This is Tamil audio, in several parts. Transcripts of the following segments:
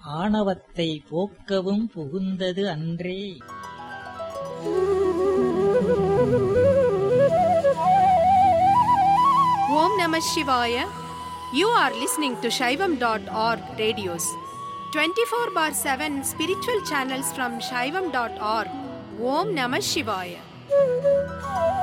ஆணவத்தை போக்கவும் புகுந்தது அன்றே Om Namah Shivaya. You are listening to Shaivam.org radios. 24 bar 7 spiritual channels from Shaivam.org. Om Namah Shivaya.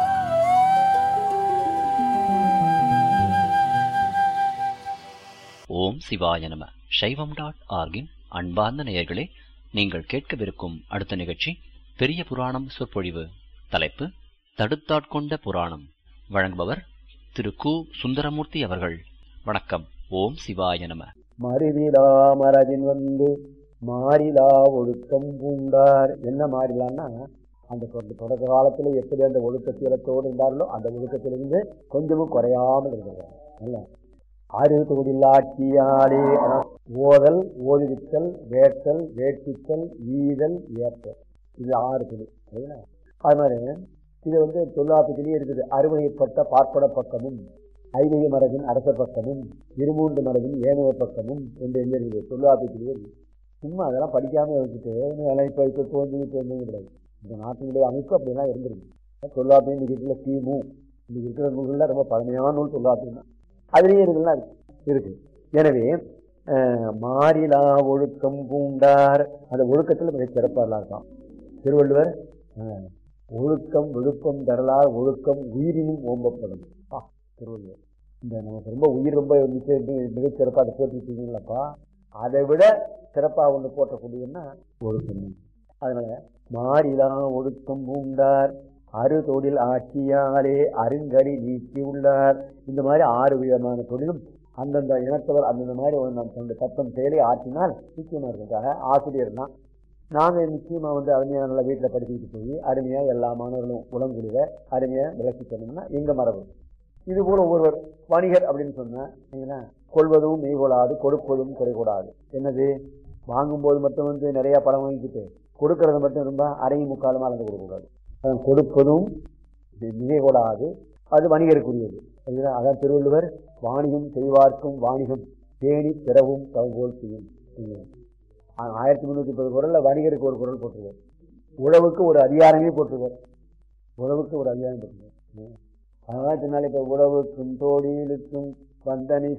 ஓம் சிவாய நம சைவம் டாட் ஆர்கின் அன்பார்ந்த நேயர்களே நீங்கள் கேட்கவிருக்கும் அடுத்த நிகழ்ச்சி பெரிய புராணம் சொற்பொழிவு தலைப்பு தடுத்தாட்கொண்ட புராணம் வழங்குபவர் திரு கு சுந்தரமூர்த்தி அவர்கள் வணக்கம் ஓம் சிவாய நம மருவிலா மரபின் வந்து மாறிலா ஒழுக்கம் பூண்டார் என்ன மாறிலான்னா அந்த தொட- தொடக்க காலத்துல எப்படி அந்த ஒழுக்கத்திலத்தோடு இருந்தார்களோ அந்த ஒழுக்கத்திலிருந்து கொஞ்சமும் குறையாமல் இருக்கிறார் இல்ல ஆறு தொழிலாட்சியாலே அதான் ஓதல் ஓதுவித்தல் வேட்டல் வேட்பித்தல் ஈதல் ஏற்றல் இது ஆறு தொழில் சரிங்களா அது மாதிரி இது வந்து தொல்லாப்பத்திலேயே இருக்குது அறுவடைப்பட்ட பார்ப்பட பக்கமும் ஐதீக மரபின் அரச பக்கமும் இருமூன்று மரபின் ஏனைய பக்கமும் என்று எங்க இருக்குது தொல்லாப்பத்திலேயே இருக்குது சும்மா அதெல்லாம் படிக்காம வச்சுட்டு இதெல்லாம் இப்போ இப்போ தோன்றி தோன்றி கிடையாது இந்த நாட்டினுடைய அமைப்பு அப்படிலாம் இருந்திருக்கு தொல்லாப்பியம் இன்னைக்கு இருக்கிற கிமு இன்னைக்கு இருக்கிற நூல்கள்லாம் ரொம்ப பழமையான நூல் தொல்லாப்பியம் தான் அதுலேயே இதெல்லாம் இருக்கு இருக்கு எனவே அஹ், மாறிலா ஒழுக்கம் பூண்டார் அந்த ஒழுக்கத்தில் மிகச் சிறப்பாக இருக்கான் திருவள்ளுவர் அஹ், ஒழுக்கம் விழுப்பம் தரலார் ஒழுக்கம் உயிரினும் ஓம்பப்படும் ஆ, திருவள்ளுவர் இந்த நமக்கு ரொம்ப உயிர் ரொம்ப மிக மிகச் சிறப்பாக அதை போட்டிருக்கீங்களப்பா அதை விட சிறப்பாக ஒன்று போட்டக்கூடியதுன்னா ஒழுக்கம் அதனால மாறிலா ஒழுக்கம் பூண்டார் அறு தொழில் ஆட்சியாலே அருங்கடி நீக்கி உள்ளார் இந்த மாதிரி ஆறு விதமான தொழிலும் அந்தந்த இனத்தவர் அந்தந்த மாதிரி ஒரு நம் தன்னுடைய தத்தம் செயலை ஆற்றினால் நிச்சயமா இருக்கிறதுக்காக ஆசிரியர் தான் நாங்கள் நிச்சயமா வந்து அருமையாக நல்லா வீட்டில் படிச்சுக்கிட்டு போய் அருமையாக எல்லா மாணவர்களும் உளங்குழிவ அருமையாக விளக்கி சொன்னோம்னா எங்க மரபு இது போல ஒருவர் வணிகர் அப்படின்னு சொன்னா சரிங்களா? கொள்வதும் மெய்கொடாது கொடுப்பதும் குறைகூடாது என்னது வாங்கும்போது மட்டும் வந்து நிறைய பணம் வாங்கிக்கிட்டு கொடுக்கறது மட்டும் ரொம்ப அரையும் முக்காலமாக அளந்து கொடுக்கக்கூடாது அதான் கொடுப்பதும் மிகை கூடாது அது வணிகருக்குரியது சரிங்களா? அதான் திருவள்ளுவர் வாணிகம் செய்வார்க்கும் வாணிகம் பேணி பிறவும் தகவல் செய்யும் சரிங்களா? ஆ- ஆயிரத்தி முந்நூற்றி முப்பது குரல்ல வணிகருக்கு ஒரு குரல் போட்டிருக்கார் உழவுக்கு ஒரு அதிகாரமே போட்டிருக்கார் உழவுக்கு ஒரு அதிகாரம் போட்டிருக்கார் ம். அதனால சொன்னாலே இப்போ உழவுக்கும் தோழிலுக்கும் வந்தனை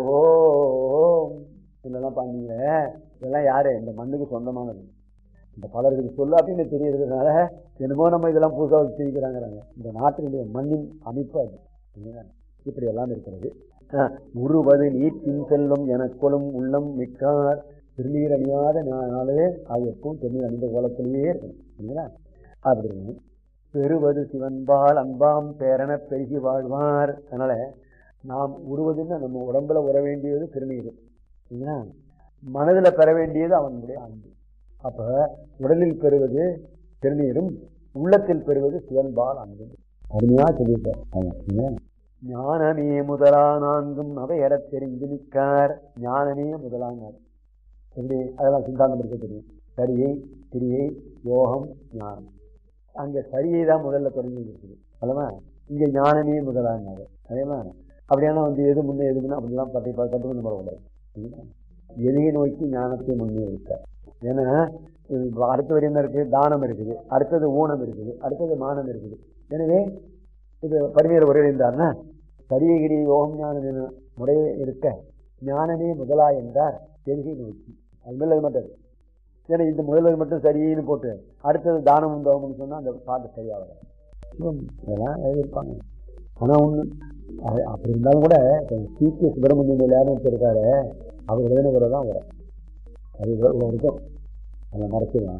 செய்வோம் இதெல்லாம் பண்ணீங்க இதெல்லாம் யாரு இந்த மண்ணுக்கு சொந்தமானது இந்த பலருக்கு சொல்லாட்டின்னு தெரியறதுனால என்னமோ நம்ம இதெல்லாம் புதுசாக வச்சிருக்கிறாங்கிறாங்க இந்த நாட்டினுடைய மண்ணின் அமைப்பு அது சரிங்களா? இப்படி எல்லாம் இருக்கிறது அஹ், உருவது நீட்டின் செல்வம் எனக்கொழும் உள்ளம் மிக்கார் திருநீர் அணியாத நா- நாளே அது எப்பவும் திருநீர் அணிந்த கோலத்திலேயே இருக்கும் சரிங்களா அப்படின்னு பெறுவது சிவன்பால் அன்பாம் பேரன பெருகி வாழ்வார் அதனால நாம் உருவதுன்னா நம்ம உடம்புல உற வேண்டியது திருநீர் சரிங்களா மனதில் பெற வேண்டியது அவனுடைய அன்பு அப்ப உடலில் பெறுவது திருநீரும் உள்ளத்தில் பெறுவது சிவன்பால் அன்பு அருமையா சொல்லியிருக்கார் ஆமா, சரிங்களா? ஞானமே முதலா நான்கும் அவையறத் தெரிந்து நிற்கார் ஞானமே முதலானார் எப்படி அதெல்லாம் சிந்தாந்தம் இருக்க தெரியும் சரியை கிரியை யோகம் ஞானம் அங்க சரியை தான் முதல்ல தொடங்கி இருக்குது அல்லவா இங்க ஞானமே முதலானார் அதேமா அப்படியானா வந்து எது முன்னே எது முன்னே அப்படிலாம் பற்றி கட்டு பண்ண வரக்கூடாது சரிங்களா? எதிரை நோக்கி ஞானத்தை முன்னே வைத்தார் ஏன்னா இது அடுத்த வரி என்ன இருக்கு தானம் இருக்குது அடுத்தது ஊனம் இருக்குது அடுத்தது மானம் இருக்குது எனவே இது பரிமையில் உரையிந்தார்னா சரியகிரி யோகம் ஞானம் என முறையே இருக்க ஞானமே முதலா என்றார் தெருகை நோக்கி அது மேலே மட்டும் ஏன்னா இந்த முதல்வர் மட்டும் சரின்னு போட்டு அடுத்தது தானம் தோகம்னு சொன்னால் அந்த பாட்டு சரியாக வராது இவன் இதெல்லாம் எழுதியிருப்பாங்க ஆனால் ஒன்று அது அப்படி இருந்தாலும் கூட சி கே சுப்பிரமணியம் விளையாட்டு இருக்காரு அவர் எழுதின கூட தான் வரும் அது இவ்வளோ இவ்வளோ இருக்கும் அதை மறைச்சிடலாம்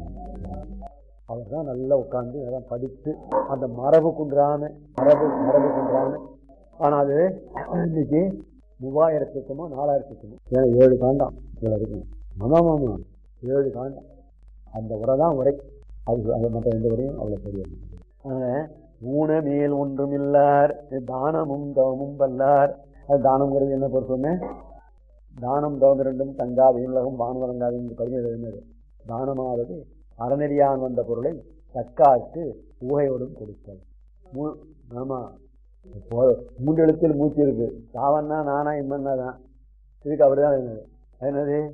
அவர் தான் நல்லா உட்காந்து அதெல்லாம் படித்து அந்த மரபு குன்றான மரபு மரபு குன்றான ஆனால் அது இன்னைக்கு மூவாயிரத்துக்குமோ நாலாயிரத்துக்குமோ ஏன்னா ஏழு காண்டாம் இவ்வளோ இருக்கும் ஆமாம் ஆமாம் ஏழு காண்டாம் அந்த உரை தான் உரை அது அது மற்ற எந்த உரையும் அவ்வளோ தெரியாது அதனால் ஊனமேல் ஒன்றும் இல்லார் தானமும் தவமும் வல்லார் அது தானம்ங்கிறது என்ன பொறுப்புன்னு தானம் தவம் இரண்டும் தங்கா வீணலகம் வானுவரங்காவின் கவிஞர் எழுதினது தானமாவது அறநெறியான் வந்த பொருளை தக்காட்டு ஊகையோடும் கொடுத்தல் மூ ஆமா இப்போ மூன்று எழுத்தில் மூச்சு இருக்கு தாவன்னா நானா இம்மன்னா தான் இதுக்கு அவர் தான் எழுதினது அது என்னது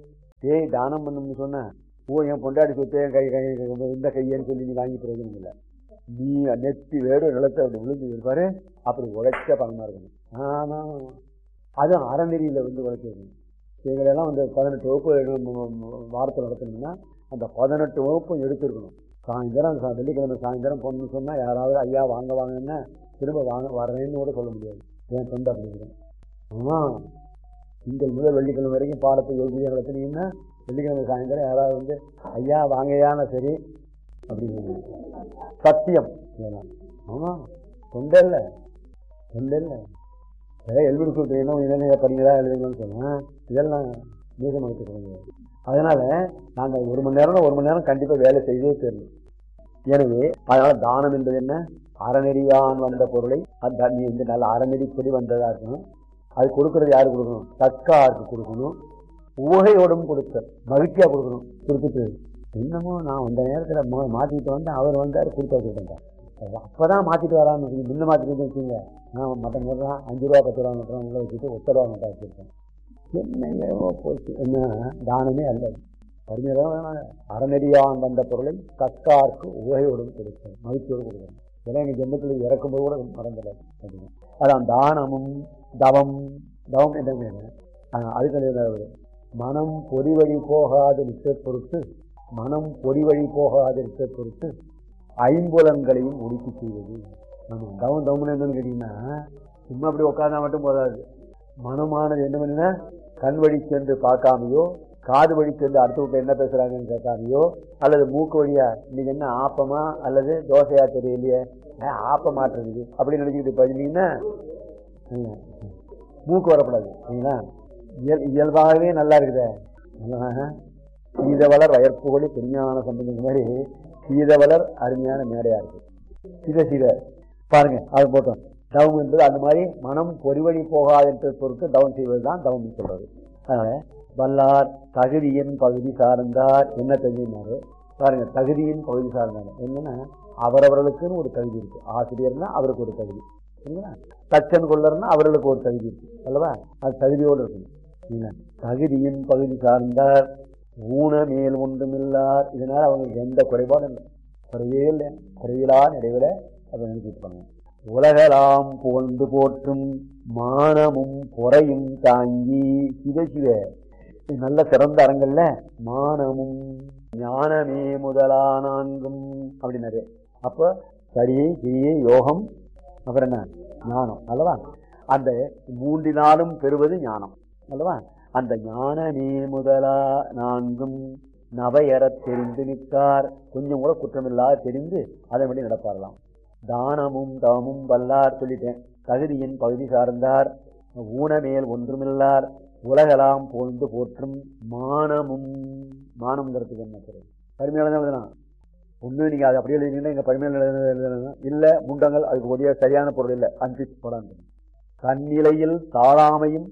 ஏய் தானம் பண்ணணும்னு சொன்னா ஓ என் பொண்டாடி சொத்து என் கை கை கை- இந்த கையன்னு சொல்லி நீ வாங்கி பிரயோஜனம் இல்லை நீ நெத்தி வேறு நிலத்தை அப்படி விழுந்து இருப்பாரு அப்படி உழைச்ச பணமா இருக்கணும் ஆமா அதுவும் அறநெறியில வந்து உழைச்சிருக்கணும் எங்களெல்லாம் வந்து பதினெட்டு வகுப்பு வாரத்தில் நடத்தணும்னா அந்த பதினெட்டு வகுப்பும் எடுத்திருக்கணும் சாயந்தரம் சா- வெள்ளிக்கிழமை சாயந்தரம் போகணும்னு சொன்னால் யாராவது ஐயா வாங்க வாங்கன்னா திரும்ப வாங்க வரேன்னு கூட சொல்ல முடியாது என் தொண்டு அப்படிங்கிறேன் ஆ திங்கள் முதல் வெள்ளிக்கிழமை வரைக்கும் பாடத்தை யோகியாக நடத்தினீங்கன்னா வெள்ளிக்கிழமை சாயந்தரம் யாராவது வந்து ஐயா வாங்கையான சரி அப்படிங்கிறது சத்தியம் இதெல்லாம் ஆமாம் தொண்டை இல்லை தொண்டை இல்லை ஏதாவது எழுதி கொடுத்தீங்கன்னா என்ன படிங்களா எழுதுங்கன்னு சொன்னேன் இதெல்லாம் மீதம் எடுத்துக்கோங்க அதனால நாங்கள் ஒரு மணி நேரம் ஒரு மணி நேரம் கண்டிப்பாக வேலை செய்தே தெரியும் எனவே அதனால தானம் என்பது என்ன அறநெறியான் வந்த பொருளை அந்த நீ வந்து நல்ல அறநெறிப்படி வந்ததா இருக்கணும் அது கொடுக்கறது யாரு கொடுக்கணும் தக்காருக்கு கொடுக்கணும் ஊகையோடும் கொடுத்த மகிழ்ச்சியா கொடுக்கணும் கொடுத்துட்டு என்னமோ நான் அந்த நேரத்தில் மாற்றிட்டு வந்தேன் அவர் வந்தார் கொடுத்தா கொடுத்தேன் அப்பதான் மாத்திட்டு வரான்னு வச்சுக்கோங்க. முன்ன மாத்திட்டு வச்சுங்க நான் மட்டன் போடுறான் அஞ்சு ரூபா பத்து ரூபா மட்டும் உள்ள வச்சுட்டு ஒத்த ரூபா மட்டும் வச்சிருக்கேன் என்னையோ போச்சு என்ன தானமே அல்ல பரிமையாக அறநெறியான் வந்த பொருளை தக்கார்க்கு உகையோடும் கொடுக்கணும் மகிழ்ச்சியோடு கொடுக்கணும் ஏன்னா எங்கள் ஜென்மத்தில் இறக்கும்போது கூட மறந்துடல அப்படின்னு அதான் தானமும் தவம் தவம் என்ன அதுக்கு என்ன மனம் பொறிவழி போகாது நிற்க பொறுத்து மனம் பொறிவழி போகாது நிற்க பொறுத்து ஐம்புலன்களையும் ஒடுக்கி செய்வது நம்ம தவம் தவம்னு என்னன்னு கேட்டீங்கன்னா சும்மா அப்படி உட்காந்தா மட்டும் போதாது மனமானது என்ன பண்ணுன்னா கண் வழி சென்று பார்க்காமையோ காது வழி சென்று அடுத்த வீட்டில் என்ன பேசுறாங்கன்னு கேட்காமையோ அல்லது மூக்கு வழியா இன்னைக்கு என்ன ஆப்பமா அல்லது தோசையா தெரியலையே அஹ், ஆப்பம் மாற்றுறது அப்படின்னு நினைச்சுக்கிட்டு பார்த்தீங்கன்னா ம், மூக்கு வரக்கூடாது சரிங்களா இயல் இயல்பாகவே நல்லா இருக்குதே ஆஹ். சீதவளர் வயற்புகழி பெருமையான சம்பந்தம் மாதிரி சீதவளர் அருமையான மேடையா இருக்கு சித சித பாருங்க அது போட்டோம் தவம் என்பது அந்த மாதிரி மனம் பொறிவழி போகாது என்ற பொறுத்து தவம் செய்வது தான் தவம் சொல்றது அதனால வல்லார் தகுதியின் பகுதி சார்ந்தார் என்ன தகுதினாரு பாருங்க தகுதியின் பகுதி சார்ந்தார் என்னன்னா அவரவர்களுக்குன்னு ஒரு தகுதி இருக்கு ஆசிரியர்னா அவருக்கு ஒரு தகுதி சரிங்களா தச்சன் கொள்ளர்னா அவர்களுக்கு ஒரு தகுதி இருக்கு அல்லவா அது தகுதியோடு இருக்கணும் சரிங்களா? தகுதியின் பகுதி சார்ந்தார் ஊன மேல் ஒன்றுமில்லார் இதனால அவங்களுக்கு எந்த குறைபாடும் இல்லை குறைவே இல்லை குறைவிலா நிறைவில் அதை நினைச்சிருப்பாங்க உலகலாம் புகழ்ந்து போற்றும் மானமும் பொறையும் தாங்கி சிவ சிவ இது நல்ல சிறந்த அரங்கல்ல மானமும் ஞானமே முதலா நான்கும் அப்படின்னாரு அப்ப சரியை கிரியை யோகம் அப்புறம் என்ன ஞானம் அல்லவா அந்த மூன்றினாலும் பெறுவது ஞானம் அல்லவா அந்த ஞானமே முதலா நான்கும் நவையறத் தெரிந்து நிற்கார் கொஞ்சம் கூட குற்றமில்லாத தெரிந்து அதன்படி நடப்பாரலாம் தானமும் தவமும் வல்லார் சொல்லிட்டேன் தகுதியின் பகுதி சார்ந்தார் ஊனமேல் ஒன்றுமில்லார் உலகலாம் போந்து போற்றும் மானமும் மானம்ங்கிறதுக்கு என்ன பொருள் பரிமையால தான் எழுதலாம் ஒன்று நீங்கள் அது அப்படியே எழுதினீங்கன்னா எங்கள் பரிமையால் எழுதணும் இல்லை முண்டங்கள் அதுக்கு ஒரே சரியான பொருள் இல்லை அன்பி போடாங்க தன்னிலையில் தாழாமையும்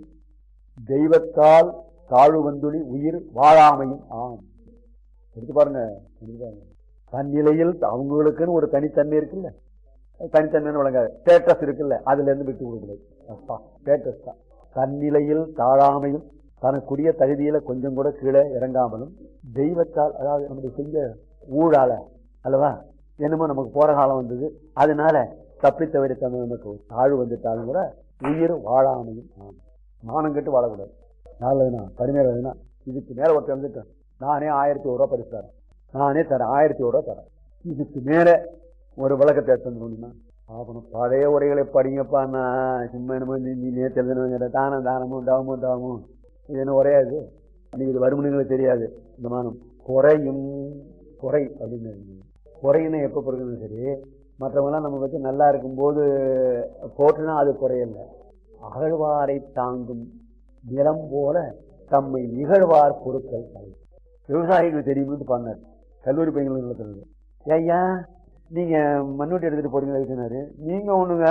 தெய்வத்தால் தாழ்வு வந்துளி உயிர் வாழாமையும் ஆம் எடுத்து பாருங்க எடுத்து பாருங்க. தன்னிலையில் அவங்களுக்குன்னு ஒரு தனித்தன்மை இருக்குல்ல தனித்தன்மைன்னு வழங்காது ஸ்டேட்டஸ் இருக்குல்ல அதுல இருந்து விட்டு கொடுக்கக்கூடாது அப்பா ஸ்டேட்டஸ் தான் தன்னிலையில் தாழாமையும் தனக்குரிய தகுதியில கொஞ்சம் கூட கீழே இறங்காமலும் தெய்வத்தால் அதாவது நம்முடைய செஞ்ச ஊழால அல்லவா என்னமோ நமக்கு போற காலம் வந்தது அதனால தப்பித்தவரை தன்மை நமக்கு ஒரு தாழ்வு வந்துட்டாலும் கூட உயிர் வாழாமையும் ஆம். மானம் கெட்டு வாழக்கூடாது நல்லதுண்ணா பரிமையாளதுன்னா இதுக்கு மேல ஒருத்தர் வந்துட்டேன் நானே ஆயிரத்தி ஒரு ரூபா பரிசார் நானே தரேன் ஆயிரத்தி ஒரு ரூபா தரேன் இதுக்கு மேல ஒரு விளக்கத்தை எடுத்து முடியுமா ஆகணும் பழைய உரைகளை படிங்கப்பா நான் சும்மா என்னமோ நீ நீ நேற்று எழுதுனவங்க தானம் தானமும் தவமும் தவமும் இது என்ன உரையாது இன்னைக்கு இது வருமானங்களுக்கு தெரியாது இந்த மானம் குறையும் குறை அப்படின்னு குறையினா எப்போ பிறகுன்னு சரி மற்றவங்களாம் நம்ம வச்சு நல்லா இருக்கும்போது போட்டுனா அது குறையல அகழ்வாரை தாங்கும் நிலம் போல தம்மை நிகழ்வார் பொருட்கள் தலை. விவசாயிகளுக்கு தெரியும்னு பண்ணார் கல்லூரி பையங்களுக்கு ஐயா நீங்க மண்ணுட்டி எடுத்துட்டு போறீங்களா இருக்குனாரு நீங்க ஒண்ணுங்க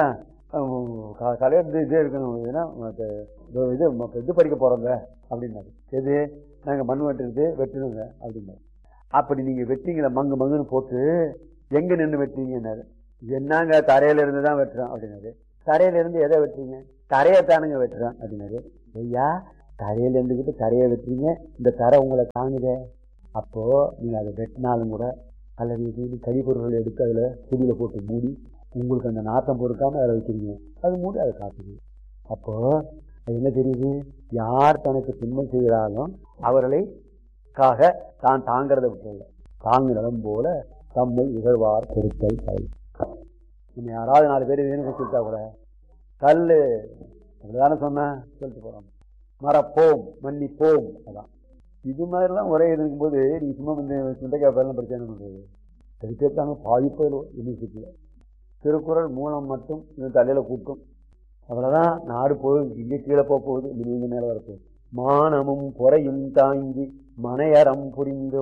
கலை எடுத்து இதே இருக்கணும் இதுனா மத்த இதோ இது ம- இது பறிக்க போறோங்க அப்படின்னாரு எது நாங்க மண் வெட்டுறது வெட்டணுங்க அப்படின்னாரு அப்படி நீங்க வெட்டிங்களா மங்கு மங்குன்னு போட்டு எங்க நின்று வெட்டுறீங்கன்னாரு என்னங்க தரையில இருந்து தான் வெட்டுறோம் அப்படின்னாரு தரையில இருந்து எதை வெட்டுறீங்க தரையை தானுங்க வெட்டுறோம் அப்படின்னாரு ஐயா தரையில இருந்துக்கிட்டு தரையை வெட்டுறீங்க இந்த தரை உங்களை தாங்குதே அப்போ நீங்க அதை வெட்டினாலும் கூட அல்லது இது கழிப்பொருட்களை எடுத்து அதுல துணியில போட்டு மூடி உங்களுக்கு அந்த நாத்தம் பொறுக்காம அதை வைக்கிறீங்க அது மூடி அதை காட்டுது அப்போ அது என்ன தெரியுது யார் தனக்கு திண்மை செய்கிறாலும் அவர்களை காக தான் தாங்கிறத விட்டுறல தாங்குறதும் போல தம்மை இகழ்வார் பொருட்கள் கல் நம்ம யாராவது நாலு பேர் வேணும்னு சொல்லிட்டா கூட கல் அப்படிதானே சொன்னேன் சொல்லிட்டு போறோம் மறப்போம் மன்னிப்போம் அதான் இது மாதிரிலாம் ஒரே இருக்கும்போது நீ சும்மா வந்து சுண்டைக்காய் பேரெல்லாம் படிச்சா என்ன பண்றது எடுத்துட்டாங்க பாதிப்பதில் யூனிவர்சிட்டியில் திருக்குறள் மூலம் மட்டும் இவன் தலையில கூட்டும் அவ்வளவுதான் நாடு போகுது இங்கே கீழே போக போகுது நீங்க மேல வரப்போகுது மானமும் பொறையும் தாங்கி மனையறம் புரிந்து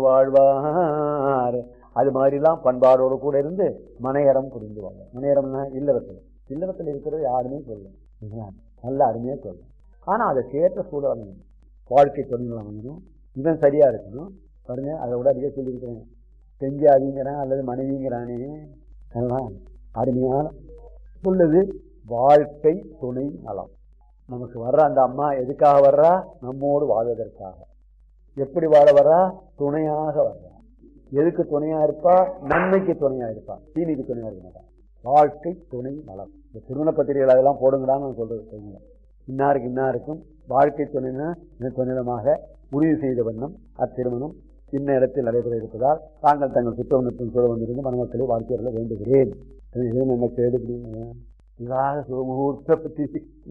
வாழ்வார் அது மாதிரிலாம் பண்பாடோடு கூட இருந்து மனையறம் புரிந்து வாழ்வார் மனையரம்னா இல்லறத்தில் இல்லறத்தில் இருக்கிறது யாருமே சொல்லும் நல்ல அருமையா சொல்லும் ஆனா அதை கேட்ட சூழல் அமையணும் வாழ்க்கை தொழில் அமையணும் இவன் சரியா இருக்கணும் பாருங்க அதை விட அதிக சொல்லியிருக்கிறேன் செஞ்சாதிங்கிறான் அல்லது மனைவிங்கிறானே அதெல்லாம் அருமையான சொல்லுது வாழ்க்கை துணை நலம் நமக்கு வர்ற அந்த அம்மா எதுக்காக வர்றா நம்மோடு வாழ்வதற்காக எப்படி வாழ வர்றா துணையாக வர்றா எதுக்கு துணையா இருப்பா நன்மைக்கு துணையா இருப்பா தீனிக்கு துணையா இருக்க மாட்டா வாழ்க்கை துணை நலம் இந்த திருமண பத்திரிகைகள் அதெல்லாம் போடுங்கடான்னு நான் சொல்றது சொல்லுங்க இன்னாருக்கு இன்னாருக்கும் வாழ்க்கை துணைனா துணைதமாக முடிவு செய்த வண்ணம் அத்திருமணம் இன்ன இடத்தில் நடைபெற இருப்பதால் தாங்கள் தங்கள் சுத்தவனத்தில் சொல்ல வந்திருந்து மணமக்களை வாழ்க்கையில் வேண்டுகிறேன் என்ன கேடுபடிங்க இதாக சுமுகூர்த்த பத்தி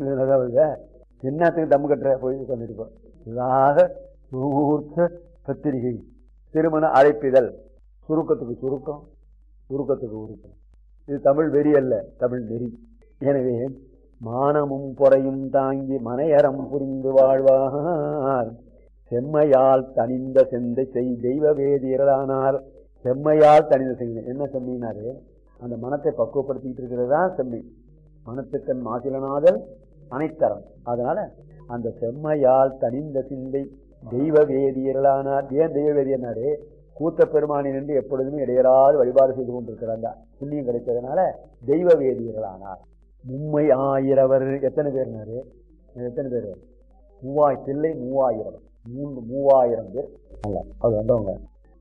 என்னத்துக்கு தம்மு கட்டுற போய் உட்காந்துருப்போம் இதாக சுமுகூர்த்த பத்திரிகை திருமண அழைப்பிதழ் சுருக்கத்துக்கு சுருக்கம் சுருக்கத்துக்கு உருக்கம் இது தமிழ் வெறி அல்ல தமிழ் நெறி எனவே மானமும் பொறையும் தாங்கி மனையறம் புரிந்து வாழ்வார் செம்மையால் தனிந்த செந்தை செய் தெய்வ வேதியரானார் செம்மையால் தனிந்த செய்த என்ன செம்மையினாரு அந்த மனத்தை பக்குவப்படுத்திட்டு இருக்கிறது தான் செம்மை மனத்துக்கண் மாசிலனாதல் அனைத்தரம் அதனால அந்த செம்மையால் தனிந்த சிந்தை தெய்வ வேதியர்களானார் ஏன் தெய்வ வேதியனாரு கூத்த பெருமானி நின்று எப்பொழுதுமே இடையராது வழிபாடு செய்து கொண்டிருக்கிறாங்க புண்ணியம் கிடைச்சதுனால தெய்வ வேதியர்களானார் மும்மை ஆயிரவர் எத்தனை பேர்னாரு எத்தனை பேர் மூவாய் பிள்ளை மூவாயிரம் மூன்று மூவாயிரம் பேர் அல்ல அது வந்தவங்க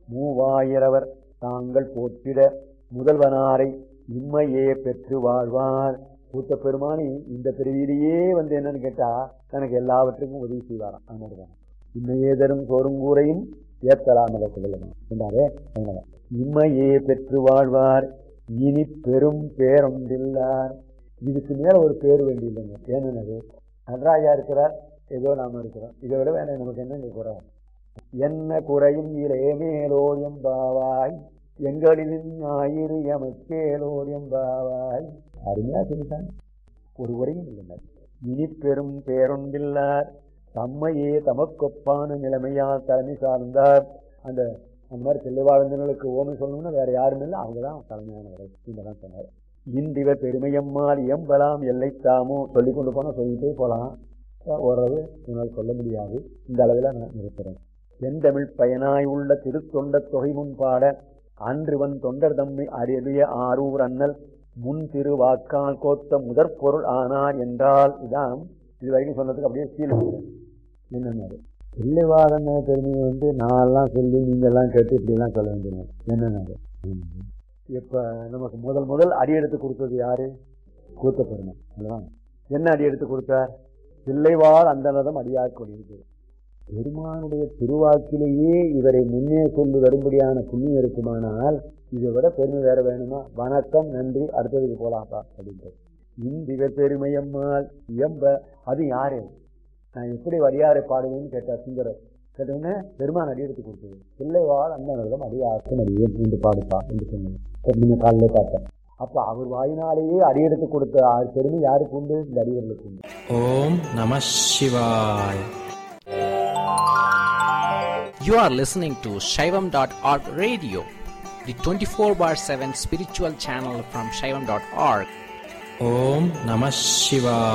மூவாயிரவர் தாங்கள் போற்றிட முதல்வனாரை இம்மையே பெற்று வாழ்வார் பூத்த பெருமானி இந்த பிரிவிலேயே வந்து என்னன்னு கேட்டா தனக்கு எல்லாவற்றுக்கும் உதவி செய்வாராம் அது மாதிரிதான் இம்மையே தரும் சோறுங்கூரையும் ஏத்தலாமல சொல்லணும் என்றாரே அதனால இம்மையே பெற்று வாழ்வார் இனி பெரும் பேரொன்றில்லார் இதுக்கு மேல ஒரு பேர் வேண்டியில்லைங்க ஏன்னு நடராஜா இருக்கிறார் ஏதோ நாம இருக்கிறோம் இதை விட வேணாம் நமக்கு என்னங்க குறை என்ன குறையும் இலே மேலோயம் பாவாய் எங்களின் ஞாயிறு எமக்கேலோயம் பாவாய் அருமையா சொல்லிட்டாங்க ஒரு உரையும் இல்லைங்க இனி பெரும் பேரொன்றில்லார் தம்மையே தமக்கொப்பான நிலைமையால் தலைமை சார்ந்தார் அந்த அந்த மாதிரி தெளிவாழ்ந்தவர்களுக்கு ஓமை சொல்லணும்னா வேற யாரும் இல்லை அவங்க தான் தலைமையான உரை தான் சொன்னார் இன்றிவர் பெருமையம்மாள் எம்பலாம் எல்லை தாமோ சொல்லி கொண்டு போனால் சொல்லிட்டே போகலாம் ஓரளவு என்னால் சொல்ல முடியாது இந்த அளவில் நான் நிறுத்துறேன் செந்தமிழ் பயனாய் உள்ள திருத்தொண்ட தொகை முன்பாட அன்றுவன் தொண்டர் தம்மை அறிய ஆரூர் அண்ணல் முன் திரு வாக்கால் கோத்த முதற் பொருள் ஆனார் என்றால் இதான் இது வரைக்கும் சொன்னதுக்கு அப்படியே சீல் என்னன்னாரு பிள்ளைவாதன பெருமையை வந்து நான்லாம் சொல்லி நீங்கள்லாம் கேட்டு இப்படிலாம் சொல்ல வேண்டியது என்னன்னாரு இப்ப நமக்கு முதல் முதல் அடி எடுத்து கொடுத்தது யாரு கூத்த பெருமை என்ன அடி எடுத்து கொடுத்தார் பிள்ளைவாள் அந்தனதம் அடியார் கொண்டிருக்கு பெருமானுடைய திருவாக்கிலேயே இவரை முன்னே கொண்டு வரும்படியான புண்ணியம் இருக்குமானால் இதை விட பெருமை வேற வேணுமா வணக்கம் நன்றி அடுத்ததுக்கு போலாம்ப்பா அப்படின்ட்டு இந்திவ பெருமையம்மாள் இயம்ப அது யாரு நான் எப்படி வடியாரை பாடுவேன்னு கேட்டார் சுந்தரர் கேட்டோன்னே பெருமான் அடி எடுத்து கொடுத்தது பிள்ளைவாள் அந்த அடியாருக்கு அடியேன் என்று பாடுப்பா என்று சொன்னேன் நீங்க காலையில பார்த்தேன் அப்ப அவர் வாயினாலேயே அடியெடுத்து கொடுத்த பெருமை யாருக்கு உண்டு இந்த அடிவர்களுக்கு உண்டு ஓம் நம சிவாய் You are listening to Shaivam.org radio, the 24 bar 7 spiritual channel from Shaivam.org. Om Namah Shivaya.